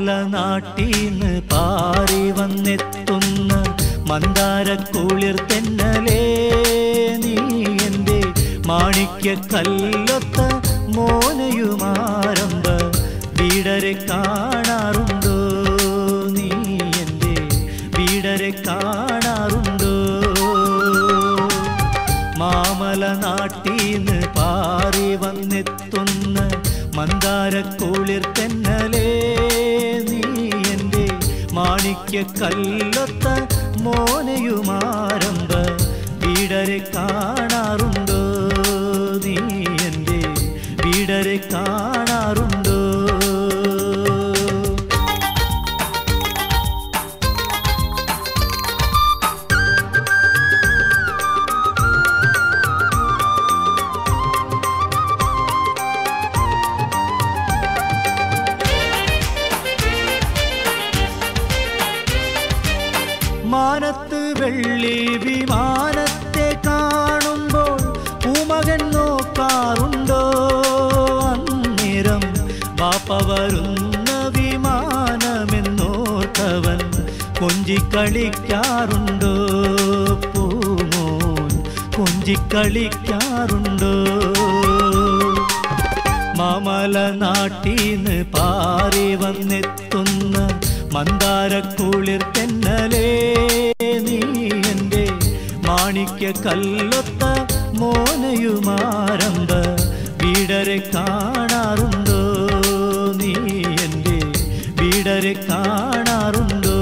മാമല നാട്ടീന്ന് പാറി വന്നെത്തുന്ന മന്ദാരക്കുളിർ തെന്നലേ നീ എൻ്റെ മാണിക്യ കല്ലൊത്ത മോനയുമാരംഭ വീടരെ കാണാറുണ്ടോ നീ എൻ്റെ വീടരെ കാണാറുണ്ടോ മാമല നാട്ടീന്ന് പാറി വന്നെത്തുന്ന മന്ദാരക്കുളിർ തെന്നലേ നീ എൻ്റെ മാണിക്യ കല്ലൊത്ത മോനയുമാരംഭ വീടരെ കാണാറുണ്ടോ നീ എൻ്റെ വീടരെ കാണാറുണ്ടോ മാനത്ത് വെള്ളി വിമാനത്തെ കാണുമ്പോൾ പൂമകൻ നോക്കാറുണ്ടോ അന്നേരം ബാപ്പ വരുന്ന വിമാനമെന്നോർത്തവൻ കൊഞ്ചിക്കളിക്കാറുണ്ടോ പൂമോൻ കൊഞ്ചിക്കളിക്കാറുണ്ടോ മാമല നാട്ടീന്ന് പാറി വന്നെത്തുന്ന മന്ദാരക്കുളിർ തെന്നലേ നീ എൻ്റെ മാണിക്യ കല്ലൊത്ത മോനയുമാരംഭ വീടരെ കാണാറുണ്ടോ നീ എൻ്റെ വീടരെ കാണാറുണ്ടോ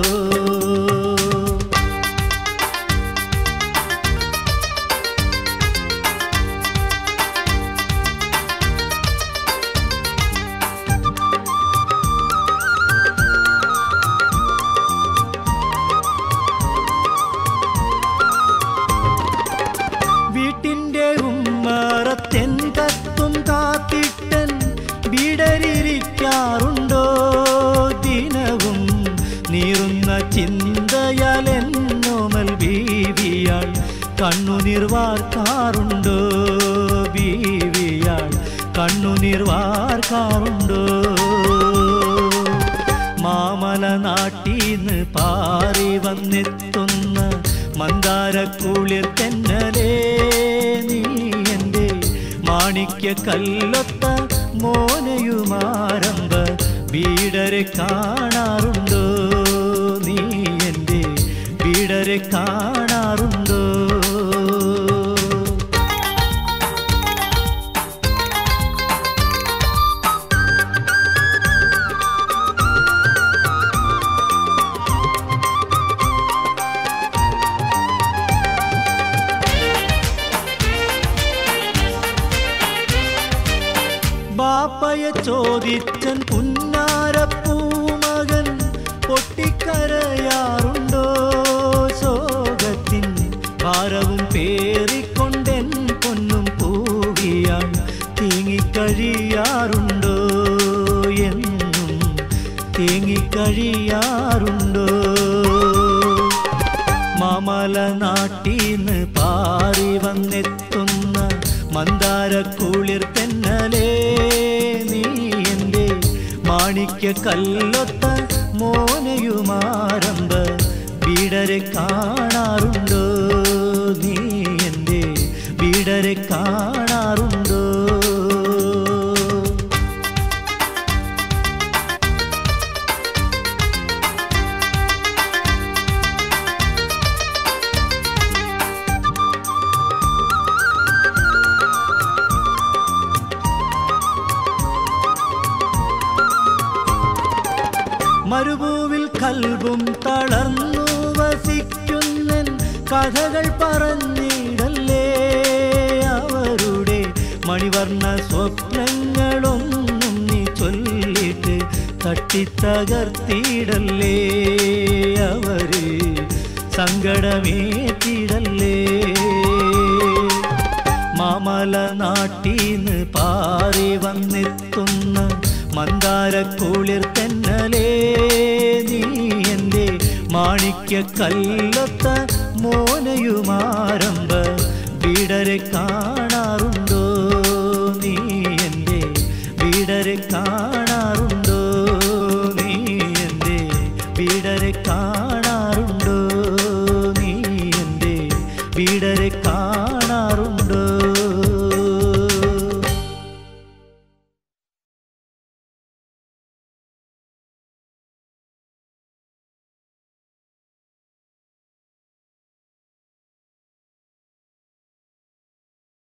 വീട്ടിൻ്റെ ഉമ്മറത്തെൻ കത്തും കാത്തിട്ടൻ വീടരിക്കാറുണ്ടോ ദിനവും നീറുന്ന ചിന്തയാൽ എന്നോമൽ ബീവിയാൾ കണ്ണുനീർ വാർക്കാറുണ്ടോ ബീവിയാൾ കണ്ണുനീർ വാർക്കാറുണ്ടോ മാമല നാട്ടീന്ന് പാറി വന്നെത്തുന്ന മന്ദാരക്കുളിർ തെന്നലേ നീ എൻ്റെ മാണിക്യ കല്ലൊത്ത മോനയുമാരംഭ വീടരെ കാണാറുണ്ടോ നീ എൻ്റെ വീടരെ കാണാറുണ്ടോ ബാപ്പയെ ചോദിച്ചൻ പുന്നാരപ്പൂമകൻ പൊട്ടിക്കരയാറുണ്ടോ ശോകത്തിൻ ഭാരവും പേറിക്കൊണ്ടെൻ പൊന്നും പൂവിയാൾ തേങ്ങിക്കഴിയാറുണ്ടോ എന്നും തേങ്ങിക്കഴിയാറുണ്ടോ മാമല നാട്ടീന്ന് പാറി വന്നെത്തുന്ന മന്ദാരക്കുളിർ തെന്നലേ നീ എൻ്റെ മാണിക്യ കല്ലൊത്ത മോനയുമാരംഭ വീടരെ കാണാറുണ്ടോ നീ എൻ്റെ വീടരെ കാണാറുണ്ടോ മരുഭൂവിൽ കൽബും തളർന്നു വസിക്കുന്നൻ കഥകൾ പറഞ്ഞിടല്ലേ അവരുടെ മണിവർണ്ണ സ്വപ്നങ്ങളൊന്നും നീ ചൊല്ലിട്ട് തട്ടിത്തകർത്തിടല്ലേ അവര് സങ്കടമേറ്റിടല്ലേ മാമല നാട്ടീന്ന് പാറി വന്നെത്തുന്ന മന്ദാരക്കുളിർ തെന്നലേ നീ എൻ്റെ മാണിക്യ കല്ലൊത്ത മോനയുമാരംഭ വീടരെ കാണാറുണ്ടോ നീ എൻ്റെ വീടരെ കാണാറുണ്ടോ